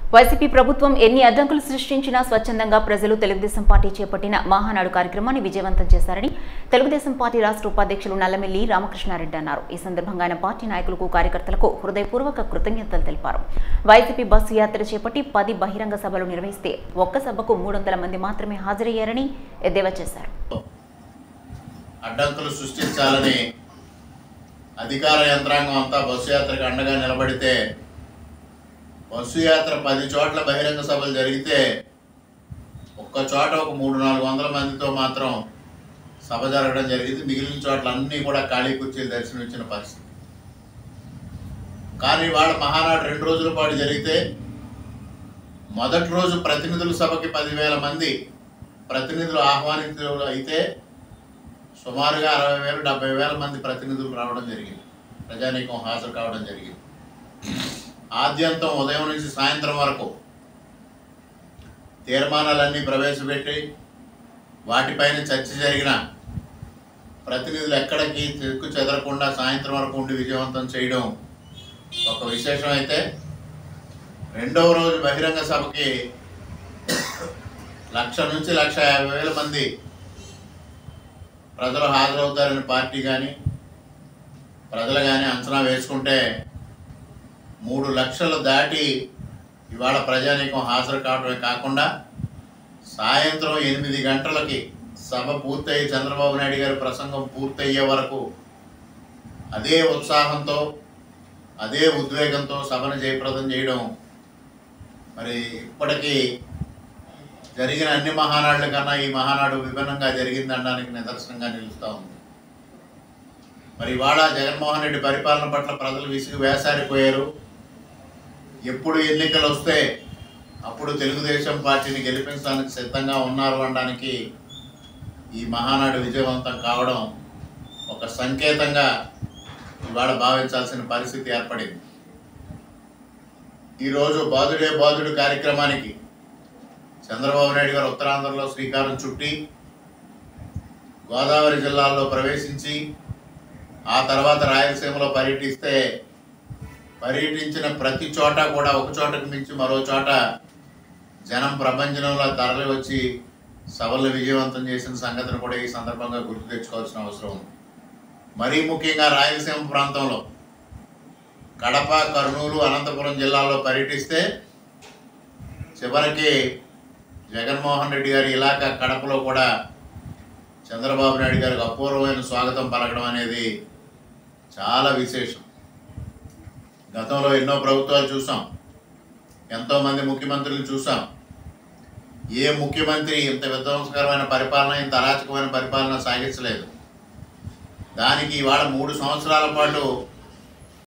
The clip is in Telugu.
వైసీపీ ప్రభుత్వం ఎన్ని అడ్డంకులు సృష్టించినా స్వచ్ఛందంగా ప్రజలు తెలుగుదేశం పార్టీ చేపట్టిన మహానాడు కార్యక్రమాన్ని విజయవంతం చేశారని తెలుగుదేశం పార్టీ రాష్ట్ర ఉపాధ్యక్షులు నల్లమిల్లి రామకృష్ణారెడ్డి అన్నారు ఈ సందర్భంగా ఆయన పార్టీ నాయకులకు కార్యకర్తలకు హృదయపూర్వక కృతజ్ఞతలు తెలిపారు వైసీపీ బస్సు యాత్ర చేపట్టి పది బహిరంగ సభలు నిర్వహిస్తే ఒక్క సభకు మూడు వందల మంది మాత్రమే హాజరయ్యారని ఎద్దేవా చేశారు అడ్డంకులు సృష్టించాలని అధికార యంత్రాంగం అంతా బస్సు యాత్రకు అండగా నిలబడితే బస్సు యాత్ర పది చోట్ల బహిరంగ సభలు జరిగితే ఒక్క చోట ఒక మూడు నాలుగు వందల మందితో మాత్రం సభ జరగడం జరిగింది మిగిలిన చోట్ల అన్నీ కూడా ఖాళీ కుర్చీలు దర్శనం ఇచ్చిన పరిస్థితి కానీ వాళ్ళ మహానాడు రెండు రోజుల పాటు జరిగితే మొదటి రోజు ప్రతినిధుల సభకి పదివేల మంది ప్రతినిధులు ఆహ్వానితులు అయితే సుమారుగా అరవై వేలు డెబ్బై వేల మంది ప్రతినిధులు రావడం జరిగింది ప్రజానీకం హాజరు కావడం జరిగింది ఆద్యంతం ఉదయం నుంచి సాయంత్రం వరకు తీర్మానాలన్నీ ప్రవేశపెట్టి వాటిపైన చర్చ జరిగిన ప్రతినిధులు ఎక్కడికి తిక్కు చెదరకుండా సాయంత్రం వరకు ఉండి విజయవంతం చేయడం ఒక విశేషం అయితే రెండవ రోజు బహిరంగ సభకి లక్ష నుంచి లక్ష యాభై వేల మంది ప్రజలు హాజరవుతారని పార్టీ కానీ ప్రజలు కానీ అంచనా వేసుకుంటే మూడు లక్షలు దాటి ఇవాళ ప్రజానీకం హాజరు కావడమే కాకుండా సాయంత్రం ఎనిమిది గంటలకి సభ పూర్తయి చంద్రబాబు నాయుడు గారి ప్రసంగం పూర్తయ్యే వరకు అదే ఉత్సాహంతో అదే ఉద్వేగంతో సభను జయప్రదం చేయడం మరి ఇప్పటికీ జరిగిన అన్ని మహానాడుల కన్నా ఈ మహానాడు విభిన్నంగా జరిగిందనడానికి నిదర్శనంగా నిలుస్తూ ఉంది మరి ఇవాళ జగన్మోహన్ రెడ్డి పరిపాలన పట్ల ప్రజలు విసిగి వేసారిపోయారు ఎప్పుడు ఎన్నికలు వస్తే అప్పుడు తెలుగుదేశం పార్టీని గెలిపించడానికి సిద్ధంగా ఉన్నారు అనడానికి ఈ మహానాడు విజయవంతం కావడం ఒక సంకేతంగా ఇవాళ భావించాల్సిన పరిస్థితి ఏర్పడింది ఈరోజు బాదుడే బాదుడు కార్యక్రమానికి చంద్రబాబు నాయుడు గారు ఉత్తరాంధ్రలో శ్రీకారం చుట్టి గోదావరి జిల్లాల్లో ప్రవేశించి ఆ తర్వాత రాయలసీమలో పర్యటిస్తే పర్యటించిన ప్రతి చోట కూడా ఒక చోటకు మించి మరో చోట జనం ప్రపంచంలో తరలి వచ్చి సభలు విజయవంతం చేసిన సంగతిని కూడా ఈ సందర్భంగా గుర్తు తెచ్చుకోవాల్సిన అవసరం ఉంది మరీ ముఖ్యంగా రాయలసీమ ప్రాంతంలో కడప కర్నూలు అనంతపురం జిల్లాల్లో పర్యటిస్తే చివరికి జగన్మోహన్ రెడ్డి గారి ఇలాకా కడపలో కూడా చంద్రబాబు నాయుడు గారికి అపూర్వమైన స్వాగతం పలకడం అనేది చాలా విశేషం గతంలో ఎన్నో ప్రభుత్వాలు చూసాం ఎంతోమంది ముఖ్యమంత్రులు చూసాం ఏ ముఖ్యమంత్రి ఇంత విధ్వంసకరమైన పరిపాలన ఇంత అరాచకమైన పరిపాలన సాగించలేదు దానికి ఇవాళ మూడు సంవత్సరాల పాటు